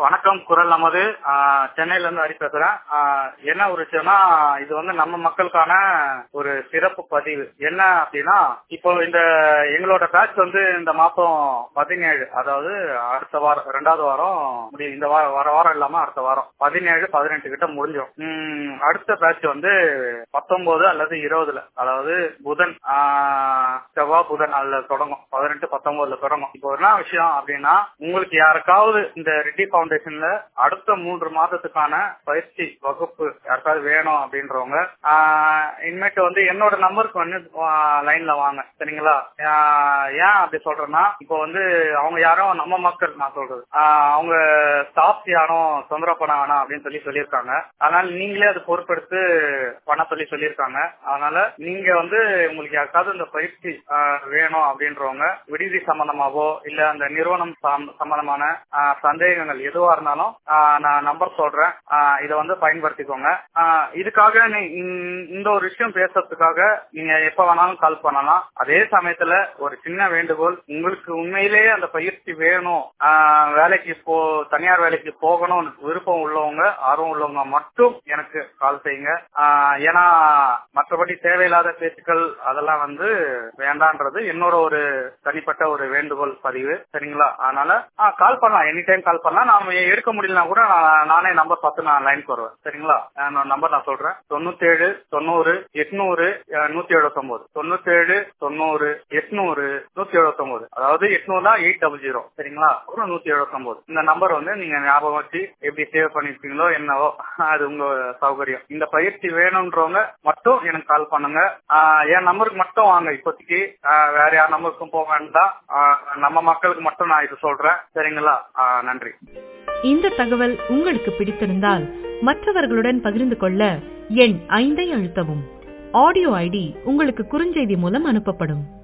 வணக்கம் குரல் நமது ஆஹ் சென்னையில இருந்து ஹரி பேசுறேன் ஆஹ் என்ன ஒரு விஷயம்னா இது வந்து நம்ம மக்களுக்கான ஒரு சிறப்பு பதிவு என்ன அப்படின்னா இப்போ இந்த எங்களோட பேட்ச் வந்து இந்த மாசம் பதினேழு அதாவது அடுத்த வாரம் ரெண்டாவது வாரம் முடியும் இந்த வாரம் வர வாரம் இல்லாம அடுத்த வாரம் பதினேழு பதினெட்டு கிட்ட முடிஞ்சிடும் உம் அடுத்த பேட்ச் வந்து பத்தொன்பது அல்லது இருபதுல அதாவது புதன் ஆஹ் செவ்வாய் புதன் அதுல தொடங்கும் பதினெட்டு பத்தொன்பதுல தொடங்கும் இப்போ என்ன விஷயம் அப்படின்னா உங்களுக்கு யாருக்காவது இந்த ரெட்டி பவுண்டேஷன்ல அடுத்த மூன்று மாதத்துக்கான பயிற்சி வகுப்பு யாருக்காவது வேணும் அப்படின்றவங்க ஆஹ் இனிமேட்டு வந்து என்னோட நம்பருக்கு வந்து லைன்ல வாங்க சரிங்களா ஆஹ் ஏன் அப்படி சொல்றேன்னா இப்போ வந்து அவங்க யாரும் நம்ம மக்கள் நான் சொல்றது ஆஹ் அவங்க ஸ்டாஃப் யாரும் தொந்தரவு பண்ண வேணாம் அப்படின்னு சொல்லி சொல்லியிருக்காங்க அதனால நீங்களே அது பொறுப்பெடுத்து பண்ண சொல்லி சொல்லியிருக்காங்க அதனால நீங்க வந்து உங்களுக்கு யாருக்காவது இந்த பயிற்சி ஆஹ் வேணும் அப்படின்றவங்க விடுதி சம்பந்தமாவோ இல்ல அந்த நிறுவனம் சார்ந்த- சம்பந்தமான ஆஹ் சந்தேகங்கள் எதுவா இருந்தாலும் ஆஹ் நான் நம்பர் சொல்றேன் ஆஹ் இதை வந்து பயன்படுத்திக்கோங்க ஆஹ் இதுக்காக நீ இந்த- இந்த ஒரு விஷயம் பேசுறதுக்காக நீங்க எப்ப வேணாலும் கால் பண்ணலாம் அதே சமயத்துல ஒரு சின்ன வேண்டுகோள் உங்களுக்கு உண்மையிலேயே அந்த பயிற்சி வேணும் ஆஹ் வேலைக்கு போ தனியார் வேலைக்கு போகணும் விருப்பம் உள்ளவங்க ஆர்வம் உள்ளவங்க மட்டும் எனக்கு கால் செய்யுங்க ஆஹ் ஏன்னா மற்றபடி தேவையில்லாத பேச்சுக்கள் அதெல்லாம் வந்து வேண்டான்றது என்னோட ஒரு தனிப்பட்ட ஒரு வேண்டுகோள் பதிவு சரிங்களா அதனால கால் பண்ணலாம் எனி டைம் கால் பண்ணலாம் நாம எடுக்க முடியலனா கூட நான் நானே நம்பர் பார்த்து நான் லைனுக்கு வருவேன் சரிங்களா நம்பர் நான் சொல்றேன் தொண்ணூத்தேழு தொண்ணூறு எட்நூறு அஹ், நூத்தி எழுபத்தொன்பது தொண்ணூத்தேழு தொண்ணூறு எட்நூறு நூத்தி எழுபத்தொன்பது அதாவது எட்நூறுனா எயிட் டபுள் ஜீரோ சரிங்களா அப்புறம் நூத்தி எழுபத்தொன்பது இந்த நம்பர் வந்து நீங்க ஞாபகம் வச்சு எப்படி சேவ் பண்ணிருக்கீங்களோ என்னவோ அது உங்க சௌகரியம் இந்த பயிற்சி வேணும்ன்றவங்க மட்டும் எனக்கு கால் பண்ணுங்க ஆஹ் என் நம்பருக்கு மட்டும் வாங்க இப்போதைக்கு ஆஹ் வேற யார் நம்பருக்கும் போக வேண்டாம் ஆஹ் நம்ம மக்களுக்கு மட்டும் நான் இது சொல்றேன் சரிங்களா ஆஹ் நன்றி இந்த தகவல் உங்களுக்கு பிடித்திருந்தால் மற்றவர்களுடன் பகிர்ந்து கொள்ள எண் ஐந்தை அழுத்தவும் ஆடியோ ஐடி உங்களுக்கு குறுஞ்செய்தி மூலம் அனுப்பப்படும்